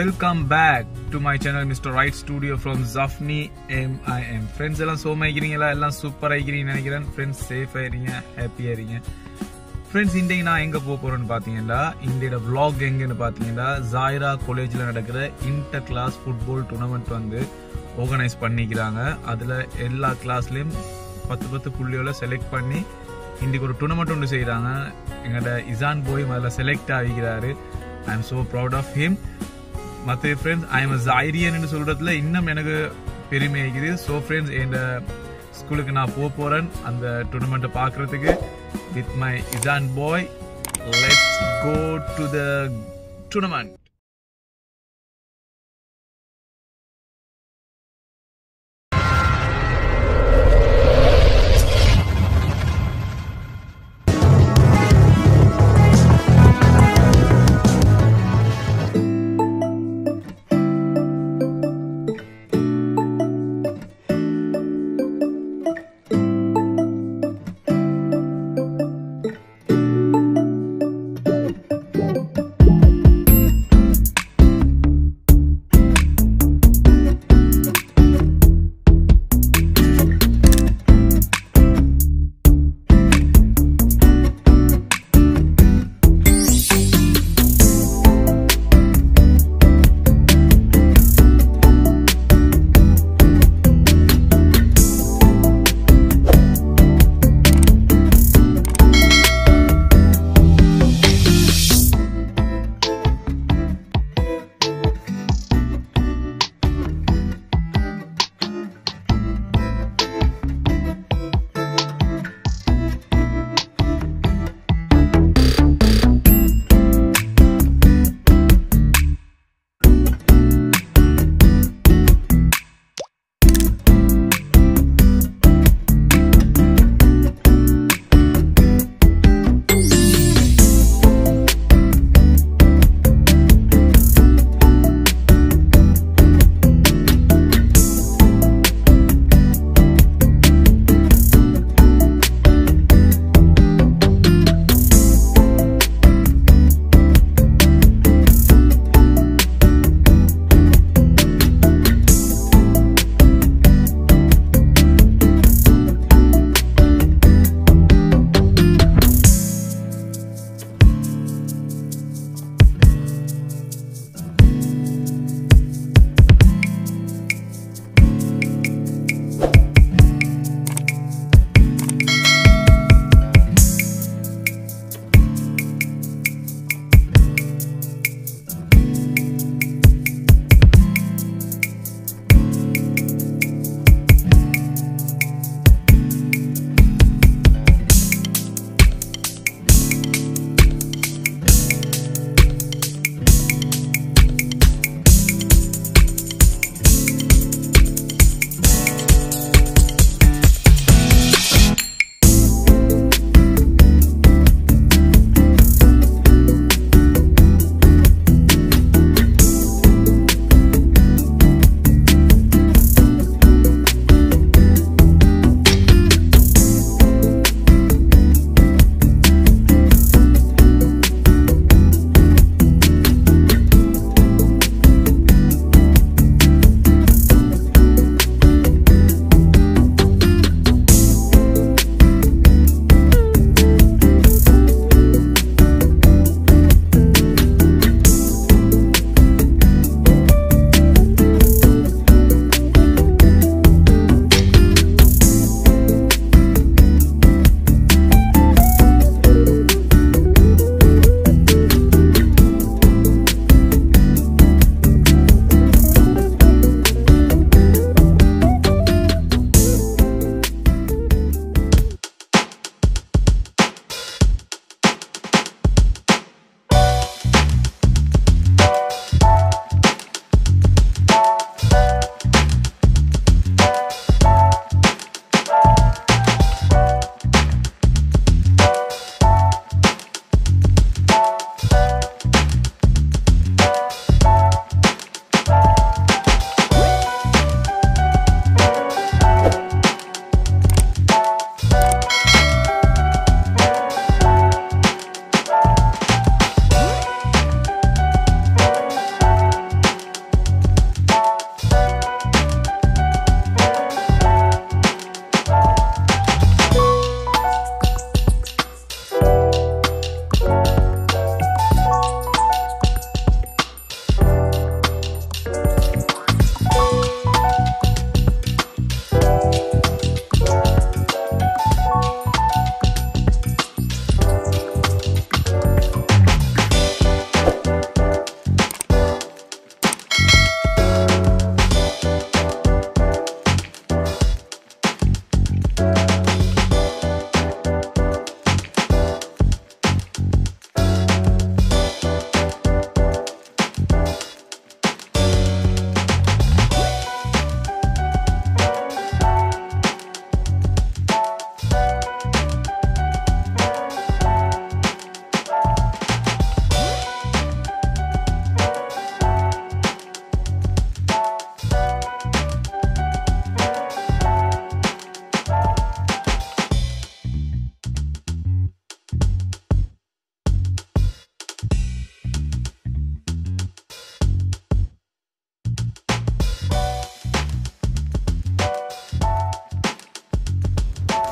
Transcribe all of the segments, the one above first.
welcome back to my channel mister right studio from Jafni MIM friends எல்லாம் சோமா இருக்கிறீங்களா எல்லாம் சூப்பர் ஆகிக்கிறீங்கன்னு நினைக்கிறேன் ஃப்ரெண்ட்ஸ் சேஃப் ஆயிருங்க ஹாப்பியா இருங்க ஃப்ரெண்ட்ஸ் இன்றைக்கு நான் எங்க போக போறேன்னு பாத்தீங்கன்னா இந்தியோட vlog எங்கன்னு பாத்தீங்கன்னா ஜாயிரா காலேஜ்ல நடக்கிற இன்டர் கிளாஸ் ஃபுட்பால் டூர்னமெண்ட் வந்து ஆர்கனைஸ் பண்ணிக்கிறாங்க அதுல எல்லா கிளாஸ்லயும் பத்து பத்து புள்ளியோட செலக்ட் பண்ணி இன்னைக்கு ஒரு டூர்னமெண்ட் ஒன்று செய்கிறாங்க எங்களோட இசான் போய் அதில் செலக்ட் ஆகிக்கிறாரு I am so proud of him மற்ற ஃப்ரெண்ட்ஸ் ஐ எம் ஜைரியன் சொல்றதுல இன்னும் எனக்கு பெருமை இருக்குது ஸோ ஃப்ரெண்ட்ஸ் என் ஸ்கூலுக்கு நான் போக போறேன் அந்த டூர்னமெண்ட்டை பார்க்கறதுக்கு with my Ishan boy let's go to the tournament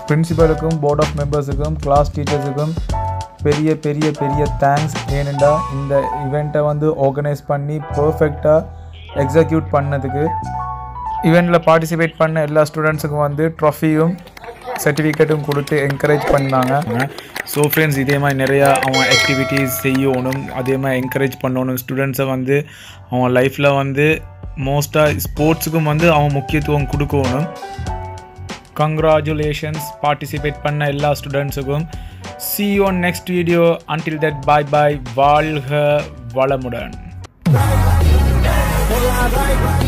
பிரின்சிபலுக்கும் போர்ட் ஆஃப் மெம்பர்ஸுக்கும் கிளாஸ் டீச்சர்ஸுக்கும் பெரிய பெரிய பெரிய தேங்க்ஸ் ஏனெண்டா இந்த இவெண்ட்டை வந்து ஆர்கனைஸ் பண்ணி பர்ஃபெக்டாக எக்ஸிக்யூட் பண்ணதுக்கு இவெண்ட்டில் பார்ட்டிசிபேட் பண்ண எல்லா ஸ்டூடெண்ட்ஸுக்கும் வந்து ட்ராஃபியும் சர்டிஃபிகேட்டும் கொடுத்து என்கரேஜ் பண்ணாங்க ஸோ ஃப்ரெண்ட்ஸ் இதே மாதிரி நிறையா அவங்க ஆக்டிவிட்டீஸ் செய்யணும் அதே மாதிரி என்கரேஜ் பண்ணணும் ஸ்டூடெண்ட்ஸை வந்து அவங்க லைஃப்பில் வந்து மோஸ்ட்டாக ஸ்போர்ட்ஸுக்கும் வந்து அவங்க முக்கியத்துவம் கொடுக்கணும் கங்க்ராச்சுலேஷன்ஸ் பார்ட்டிசிபேட் பண்ண எல்லா ஸ்டூடெண்ட்ஸுக்கும் see on next video until that bye bye வாழ்க வளமுடன் Well, I like